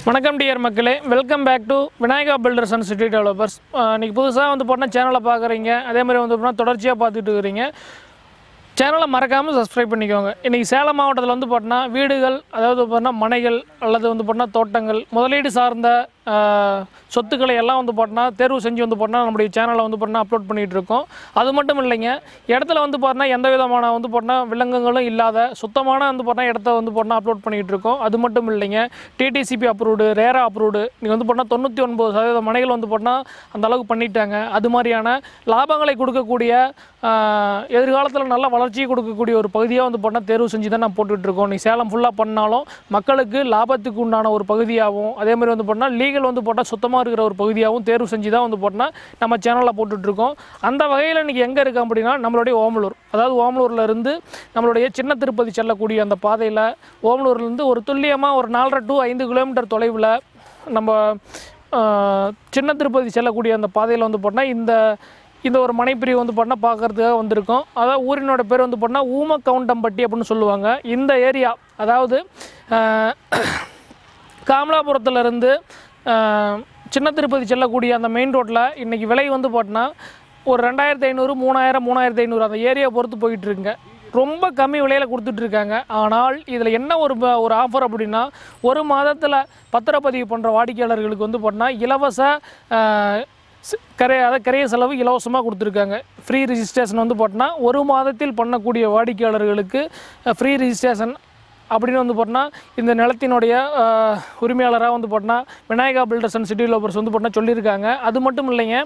வணக்கம் டியர் மக்களே welcome back to Vinayaka builders and city developers இன்றைக்கி புதுசாக வந்து போட்டால் சேனலை பார்க்குறீங்க அதே மாதிரி வந்து போனால் தொடர்ச்சியாக பார்த்துட்டு இருக்கிறீங்க சேனலை மறக்காமல் சப்ஸ்கிரைப் பண்ணிக்கோங்க இன்றைக்கி சேலம் மாவட்டத்தில் வந்து பார்த்தோன்னா வீடுகள் அதாவது பார்த்தோன்னா மனைகள் அல்லது வந்து பார்த்தோன்னா தோட்டங்கள் முதலீடு சார்ந்த ஆஹ், சொத்துக்களை எல்லாம் வந்து பார்த்தோன்னா தேர்வு செஞ்சு வந்து பார்த்தோன்னா நம்முடைய சேனலை வந்து பார்த்தோன்னா அப்லோட் பண்ணிகிட்டு இருக்கோம் அது மட்டும் இல்லைங்க இடத்துல வந்து பார்த்தோன்னா எந்த விதமான வந்து பார்த்தோன்னா விலங்குகளும் இல்லாத சுத்தமான வந்து பார்த்தோன்னா இடத்த வந்து பார்த்தோன்னா அப்லோட் பண்ணிகிட்டு இருக்கோம் அது மட்டும் இல்லைங்க டிடிசிபி அப்ரூவ்டு ரேரா அப்ரூவ்டு நீங்கள் வந்து பார்த்தா தொண்ணூற்றி ஒன்பது சதவீத மனைகள் வந்து பார்த்தா அந்த அளவுக்கு பண்ணிட்டாங்க அது மாதிரியான லாபங்களை கொடுக்கக்கூடிய ஆஹ், எதிர்காலத்தில் நல்ல வளர்ச்சியை கொடுக்கக்கூடிய ஒரு பகுதியாக வந்து பார்த்தா தேர்வு செஞ்சு தான் நான் போட்டுட்டு இருக்கோம் நீ சேலம் ஃபுல்லாக பண்ணாலும் மக்களுக்கு லாபத்துக்கு உண்டான ஒரு பகுதியாகவும் அதே மாதிரி வந்து பார்த்தா லீகல் வந்து போட்டால் சுத்தமாக இருக்கிற ஒரு பகுதியாகவும் தேர்வு செஞ்சு தான் வந்து போட்டால் நம்ம சேனலில் போட்டுட்ருக்கோம் அந்த வகையில் இன்றைக்கி எங்கே இருக்கு அப்படின்னா நம்மளுடைய ஓமலூர் அதாவது ஓமலூர்ல இருந்து நம்மளுடைய சின்ன திருப்பதி செல்லக்கூடிய அந்த பாதையில் ஓமலூர்லேருந்து ஒரு துல்லியமாக ஒரு நாலரை டு ஐந்து கிலோமீட்டர் தொலைவில் நம்ம ஆஹ், சின்ன திருப்பதி செல்லக்கூடிய அந்த பாதையில் வந்து போட்டால் இந்த இந்த ஒரு மனைப்பிரிவு வந்து பண்ணால் பார்க்கறதுக்காக வந்திருக்கோம் அதாவது ஊரினோட பேர் வந்து பண்ணால் ஊம கவுண்டம்பட்டி அப்படின்னு சொல்லுவாங்க இந்த ஏரியா அதாவது ஆஹ், காமலாபுரத்துலேருந்து சின்ன திருப்பதி செல்லக்கூடிய அந்த மெயின் ரோட்டில் இன்றைக்கி விலை வந்து போட்டோன்னா ஒரு ரெண்டாயிரத்தி ஐநூறு மூணாயிரம் மூணாயிரத்தி ஐநூறு அந்த ஏரியா பொறுத்து போயிட்டு இருக்குங்க ரொம்ப கம்மி விலையில் கொடுத்துட்ருக்காங்க ஆனால் இதில் என்ன ஒரு ப- ஒரு ஆஃபர் அப்படின்னா ஒரு மாதத்தில் பத்திரப்பதிவு பண்ணுற வாடிக்கையாளர்களுக்கு வந்து போட்டோன்னா இலவச ஆஹ், ஸ்- கரை அதாவது கரைய செலவு இலவசமாக கொடுத்துருக்காங்க ஃப்ரீ ரிஜிஸ்ட்ரேஷன் வந்து போட்டோன்னா ஒரு மாதத்தில் பண்ணக்கூடிய வாடிக்கையாளர்களுக்கு ஃப்ரீ ரிஜிஸ்ட்ரேஷன் அப்படின்னு வந்து போட்டோன்னா இந்த நிலத்தினுடைய ஆஹ், உரிமையாளராக வந்து போட்டோன்னா விநாயகா பில்டர்ஸ் அண்ட் சிட்டி லோபர்ஸ் வந்து போட்டோன்னா சொல்லியிருக்காங்க அது மட்டும் இல்லைங்க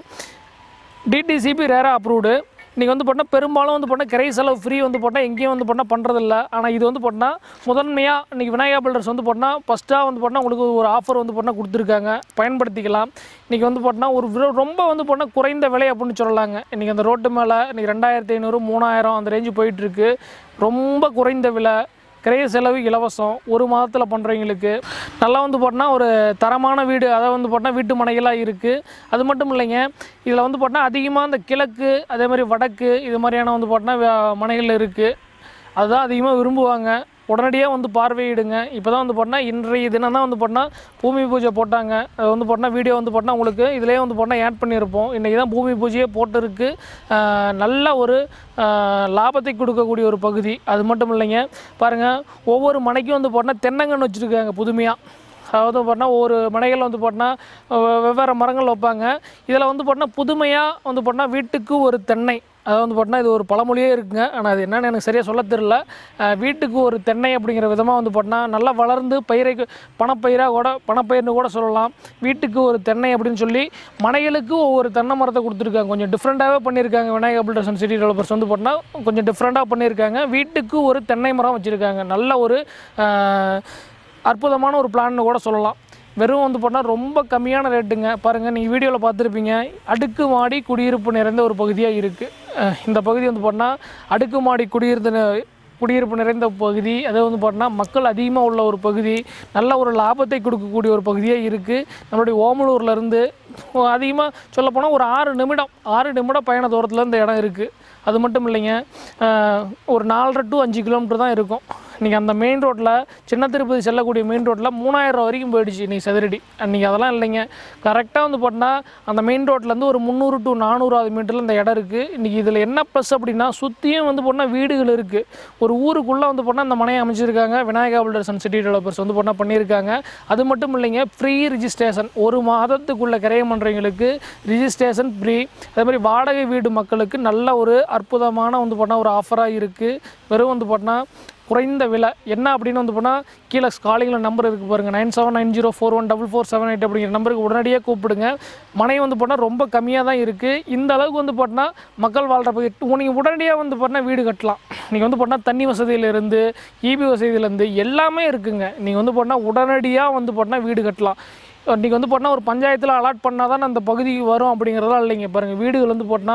டிடிசிபி ரேரா அப்ரூவ்டு இன்றைக்கி வந்து போட்டால் பெரும்பாலும் வந்து போட்டால் கிரை செலவு ஃப்ரீ வந்து போட்டால் எங்கேயும் வந்து போட்டால் பண்ணுறதில்ல ஆனால் இது வந்து போட்டால் முதன்மையாக இன்றைக்கி விநாயகா பில்டர்ஸ் வந்து போட்டால் ஃபஸ்ட்டாக வந்து போட்டால் உங்களுக்கு ஒரு ஆஃபர் வந்து போட்டால் கொடுத்துருக்காங்க பயன்படுத்திக்கலாம் இன்றைக்கி வந்து போட்டால் ஒரு விர- ரொம்ப வந்து போட்டால் குறைந்த விலை அப்படின்னு சொல்லலாங்க இன்றைக்கி அந்த ரோட்டு மேலே இன்றைக்கி ரெண்டாயிரத்தி ஐநூறு மூணாயிரம் அந்த ரேஞ்சு போயிட்டுருக்கு ரொம்ப குறைந்த விலை கிரைய செலவு இலவசம் ஒரு மாதத்தில் பண்ணுறவங்களுக்கு நல்லா வந்து போட்டோன்னா ஒரு தரமான வீடு அதை வந்து போட்டோன்னா வீட்டு மனைகளாக இருக்குது அது மட்டும் இல்லைங்க இதில் வந்து போட்டோன்னா அதிகமாக இந்த கிழக்கு அதே மாதிரி வடக்கு இது மாதிரியான வந்து போட்டோன்னா வே- மனைகள் இருக்குது அதுதான் அதிகமாக விரும்புவாங்க உடனடியாக வந்து பார்வையிடுங்க இப்போ தான் வந்து போட்டால் இன்றைய தினம் தான் வந்து போட்டால் பூமி பூஜை போட்டாங்க அது வந்து போட்டால் வீடியோ வந்து போட்டால் உங்களுக்கு இதிலே வந்து போட்டால் ஆட் பண்ணியிருப்போம் இன்றைக்கி தான் பூமி பூஜையே போட்டிருக்கு ஆஹ் நல்ல ஒரு ஆஹ் லாபத்தை கொடுக்கக்கூடிய ஒரு பகுதி அது மட்டும் இல்லைங்க பாருங்கள் ஒவ்வொரு மனைக்கும் வந்து போட்டால் தென்னங்கன்று வச்சுருக்காங்க புதுமையாக அதாவது பார்த்தா ஒவ்வொரு மனைகளில் வந்து போட்டால் வெவ்வேறு மரங்கள் வைப்பாங்க இதில் வந்து போட்டால் புதுமையாக வந்து போட்டால் வீட்டுக்கு ஒரு தென்னை அதாவது வந்து போட்டால் இது ஒரு பழமொழியே இருக்குங்க ஆனால் அது என்னன்னு எனக்கு சரியாக சொல்ல தெரியல அஹ் வீட்டுக்கு ஒரு தென்னை அப்படிங்கிற விதமாக வந்து போட்டால் நல்லா வளர்ந்து பயிரைக்கு பணப்பயிராக கூட பணப்பயிர்னு கூட சொல்லலாம் வீட்டுக்கு ஒரு தென்னை அப்படின்னு சொல்லி மனைகளுக்கு ஒவ்வொரு தென்னை மரத்தை கொடுத்துருக்காங்க கொஞ்சம் டிஃப்ரெண்ட்டாகவே பண்ணியிருக்காங்க Vinayagar builders and city developers வந்து போட்டால் கொஞ்சம் டிஃப்ரெண்ட்டாக பண்ணியிருக்காங்க வீட்டுக்கு ஒரு தென்னை மரம் வச்சுருக்காங்க நல்ல ஒரு அஹ், அற்புதமான ஒரு பிளான்னு கூட சொல்லலாம் வெறும் வந்து போட்டால் ரொம்ப கம்மியான ரேட்டுங்க பாருங்கள் நீங்கள் வீடியோவில் பார்த்துருப்பீங்க அடுக்குமாடி குடியிருப்பு நிறைந்த ஒரு பகுதியாக இருக்குது இந்த பகுதி வந்து போட்டால் அடுக்குமாடி குடியிருந்த ந- குடியிருப்பு நிறைந்த பகுதி அதை வந்து பார்த்தோன்னா மக்கள் அதிகமாக உள்ள ஒரு பகுதி நல்ல ஒரு லாபத்தை கொடுக்கக்கூடிய ஒரு பகுதியாக இருக்குது நம்மளுடைய ஓமலூர்லேருந்து அதிகமாக சொல்லப்போனால் ஒரு ஆறு நிமிடம் ஆறு நிமிடம் பயண தூரத்தில் இந்த இடம் இருக்குது அது மட்டும் இல்லைங்க அஹ், ஒரு நாலரை டு அஞ்சு கிலோமீட்டர் தான் இருக்கும் இன்றைக்கி அந்த மெயின் ரோட்டில் சின்ன திருப்பதி செல்லக்கூடிய மெயின் ரோட்டில் மூணாயிரம் வரைக்கும் போயிடுச்சு இன்றைக்கி சதுரடி அன்றைக்கி அதெல்லாம் இல்லைங்க கரெக்டாக வந்து பார்த்தா அந்த மெயின் ரோட்லேருந்து ஒரு முந்நூறு டு நானூறாவது மீட்டரில் இந்த இடம் இருக்குது இன்றைக்கி இதில் என்ன ப்ளஸ் அப்படின்னா சுற்றியும் வந்து போனால் வீடுகள் இருக்குது ஒரு ஊருக்குள்ளே வந்து போனால் அந்த மனையை அமைச்சிருக்காங்க Vinayaka builders and city developers வந்து போனால் பண்ணியிருக்காங்க அது மட்டும் இல்லைங்க ஃப்ரீ ரிஜிஸ்ட்ரேஷன் ஒரு மாதத்துக்குள்ளே கிரையம் பண்ணுறவங்களுக்கு ரிஜிஸ்ட்ரேஷன் ஃப்ரீ அதே மாதிரி வாடகை வீடு மக்களுக்கு நல்ல ஒரு அற்புதமான வந்து போனால் ஒரு ஆஃபராக இருக்குது வெறும் வந்து போனால் குறைந்த விலை என்ன அப்படின்னு வந்து போனால் கீழே காலிங்கில் நம்பர் இருக்குது பாருங்கள் nine seven nine zero four one double four seven eight அப்படிங்கிற நம்பருக்கு உடனடியாக கூப்பிடுங்க மனை வந்து போனால் ரொம்ப கம்மியாக தான் இருக்குது இந்த அளவுக்கு வந்து போட்டால் மக்கள் வாழ்கிற பகுதி நீங்கள் உடனடியாக வந்து போட்டால் வீடு கட்டலாம் நீங்கள் வந்து போட்டால் தண்ணி வசதியிலேருந்து ஈபி வசதியிலேருந்து எல்லாமே இருக்குங்க நீங்கள் வந்து போட்டால் உடனடியாக வந்து போட்டால் வீடு கட்டலாம் இன்றைக்கி வந்து போட்டால் ஒரு பஞ்சாயத்தில் அலாட் பண்ணால் தான் அந்த பகுதிக்கு வரும் அப்படிங்கிறதெல்லாம் இல்லைங்க பாருங்கள் வீடுகள் வந்து போட்டால்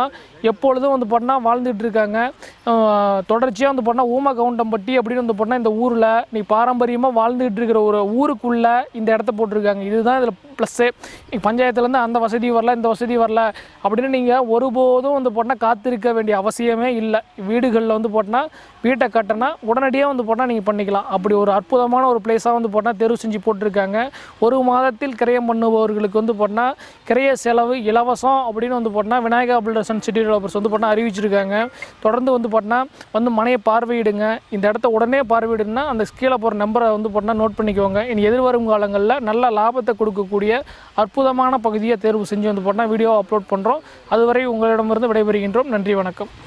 எப்பொழுதும் வந்து பார்த்தா வாழ்ந்துட்டு இருக்காங்க தொடர்ச்சியாக வந்து பார்த்தா ஊம கவுண்டம்பட்டி அப்படின்னு வந்து பார்த்தா இந்த ஊரில் நீ பாரம்பரியமாக வாழ்ந்துட்டு இருக்கிற ஒரு ஊருக்குள்ளே இந்த இடத்த போட்டிருக்காங்க இதுதான் இதில் ப்ளஸ்ஸே பஞ்சாயத்துலேருந்து அந்த வசதி வரல இந்த வசதி வரல அப்படின்னு நீங்கள் ஒருபோதும் வந்து போட்டால் காத்திருக்க வேண்டிய அவசியமே இல்லை வீடுகளில் வந்து போட்டால் வீட்டை கட்டினா உடனடியாக வந்து போட்டால் நீங்கள் பண்ணிக்கலாம் அப்படி ஒரு அற்புதமான ஒரு பிளேஸாக வந்து போட்டால் தேர்வு செஞ்சு போட்டிருக்காங்க ஒரு மாதத்தில் கிரயம் பண்ணுபவர்களுக்கு வந்து போட்டால் கிரைய செலவு இலவசம் அப்படின்னு வந்து போட்டால் Vinayaka builders and city developers வந்து போட்டால் அறிவிச்சிருக்காங்க தொடர்ந்து வந்து போட்டால் வந்து மனையை பார்வையிடுங்க இந்த இடத்த உடனே பார்வையிடுனா அந்த கீழே போகிற நம்பரை வந்து போட்டால் நோட் பண்ணிக்கோங்க இனி எதிர்வரும் காலங்களில் நல்ல லாபத்தை கொடுக்கக்கூடிய அற்புதமான பகுதியை தேர்வு செஞ்சு வந்து போட்டால் வீடியோ அப்லோட் பண்ணுறோம் அதுவரை உங்களிடமிருந்து விடைபெறுகின்றோம் நன்றி வணக்கம்